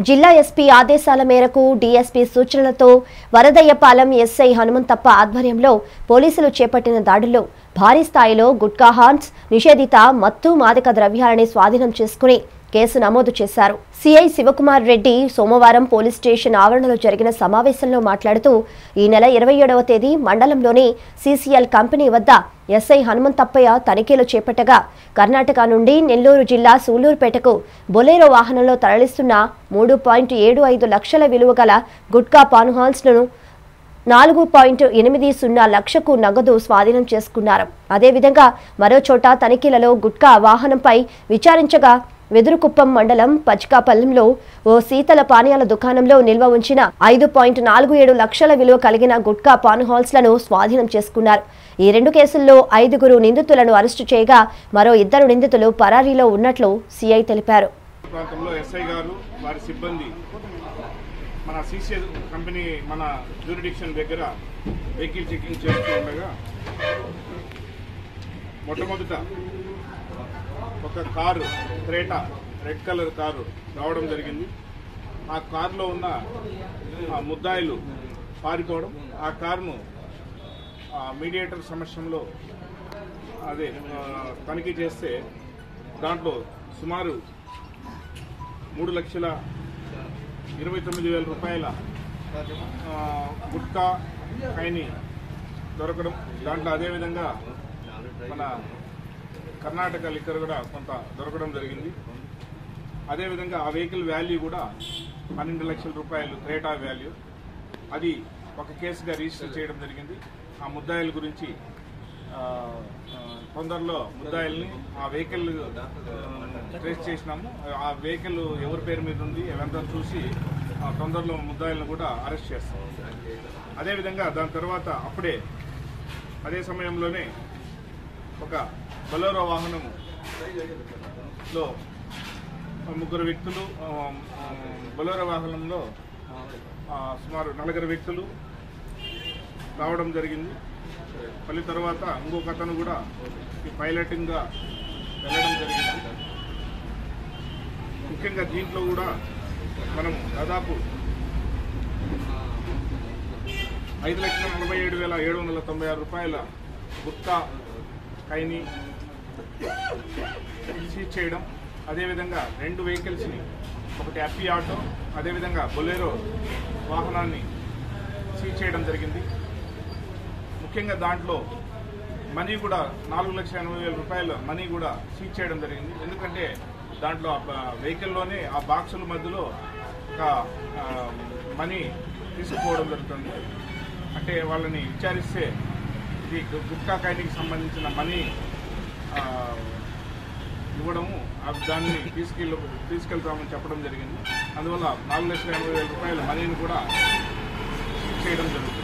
జిల్లా ఎస్పీ ఆదేశాల మేరకు డీఎస్పీ సూచనలతో వరదయ్యపాలెం ఎస్ఐ హనుమంతప్ప ఆధ్వర్యంలో పోలీసులు చేపట్టిన దాడుల్లో భారీ స్థాయిలో గుట్కా హాన్స్ నిషేధిత మత్తు మాదక ద్రవ్యాలని స్వాధీనం చేసుకుని కేసు నమోదు చేశారు సిఐ శివకుమార్ రెడ్డి సోమవారం పోలీస్ స్టేషన్ ఆవరణలో జరిగిన సమావేశంలో మాట్లాడుతూ ఈ నెల ఇరవై ఏడవ తేదీ మండలంలోని సీసీఎల్ కంపెనీ వద్ద ఎస్ఐ హనుమంతప్పయ్య తనిఖీలు చేపట్టగా కర్ణాటక నుండి నెల్లూరు జిల్లా సూలూరుపేటకు బొలేరో వాహనంలో తరలిస్తున్న మూడు పాయింట్ ఏడు ఐదు లక్షల విలువ గల గుట్కా పానుహాల్స్లను నాలుగు పాయింట్ ఎనిమిది సున్నా లక్షకు నగదు స్వాధీనం చేసుకున్నారు అదేవిధంగా మరో చోట తనిఖీలలో గుట్కా వాహనంపై విచారించగా వెదురుకుప్పం మండలం పచ్చికాపల్లంలో ఓ శీతల పానీయాల దుకాణంలో నిల్వ ఉంచిన ఐదు పాయింట్ నాలుగు ఏడు లక్షల విలువ కలిగిన గుట్కా పాన్హాల్స్లను స్వాధీనం చేసుకున్నారు ఈ రెండు కేసుల్లో ఐదుగురు నిందితులను అరెస్టు చేయగా మరో ఇద్దరు నిందితులు పరారీలో ఉన్నట్లు సీఐ తెలిపారు ప్రాంతంలో ఎస్ఐ గారు వారి సిబ్బంది మన సీసీఎల్ కంపెనీ మన జ్యూరిడిక్షన్ దగ్గర వెహికల్ చెకింగ్ చేస్తూ ఉండగా మొట్టమొదట ఒక car Creta red colour car రావడం జరిగింది ఆ కారులో ఉన్న ఆ ముద్దాయిలు పారిపోవడం ఆ కారును ఆ మీడియేటర్ సమక్షంలో అదే ఆ, తనిఖీ చేస్తే దాంట్లో సుమారు మూడు లక్షల ఇరవై తొమ్మిది వేల రూపాయల ఆ, గుట్కా కైని దొరకడం దాంట్లో అదేవిధంగా మన కర్ణాటక లిక్కర్ కూడా కొంత దొరకడం జరిగింది అదేవిధంగా ఆ వెహికల్ వాల్యూ కూడా పన్నెండు లక్షల రూపాయలు క్రేటా వాల్యూ అది ఒక కేసుగా రిజిస్టర్ చేయడం జరిగింది ఆ ముద్దాయిల గురించి ఆ, ఆ, తొందరలో ముద్దాయిల్ని ఆ వెహికల్ ట్రేస్ చేసినాము ఆ వెహికల్ ఎవరి పేరు మీద ఉంది అవంతా చూసి ఆ, తొందరలో ముద్దాయిలను కూడా అరెస్ట్ చేస్తాం అదేవిధంగా దాని తర్వాత అప్పుడే అదే సమయంలోనే ఒక బొలోరో వాహనము లో ముగ్గురు వ్యక్తులు ఆ, ఆ, బొలోరో వాహనంలో ఆ, సుమారు నలుగురు వ్యక్తులు రావడం జరిగింది మళ్ళీ తర్వాత ఇంకొక అతను కూడా ఈ పైలటింగ్గా వెళ్ళడం జరిగింది ముఖ్యంగా దీంట్లో కూడా మనం దాదాపు ఐదు లక్షల నలభై ఏడు వేల ఏడు వందల తొంభై ఆరు రూపాయల గుత్తా కైని సీజ్ చేయడం అదేవిధంగా రెండు వెహికల్స్ని ఒకటి అప్పి ఆటో అదేవిధంగా బొలేరో వాహనాన్ని సీజ్ చేయడం జరిగింది ముఖ్యంగా దాంట్లో మనీ కూడా నాలుగు లక్షల ఎనభై వేల రూపాయల మనీ కూడా సీజ్ చేయడం జరిగింది ఎందుకంటే దాంట్లో ఆ బ- వెహికల్లోనే ఆ బాక్సుల మధ్యలో ఒక ఆ, మనీ తీసుకుపోవడం జరుగుతుంది అంటే వాళ్ళని విచారిస్తే ఇది గు- గుట్కా కాయనికి సంబంధించిన మనీ ఆ, ఇవ్వడము ఆ దాన్ని తీసుకెళ్ళి తీసుకెళ్తామని చెప్పడం జరిగింది అందువల్ల నాలుగు లక్షల ఎనభై వేల రూపాయల మనీని కూడా చేయడం జరుగుతుంది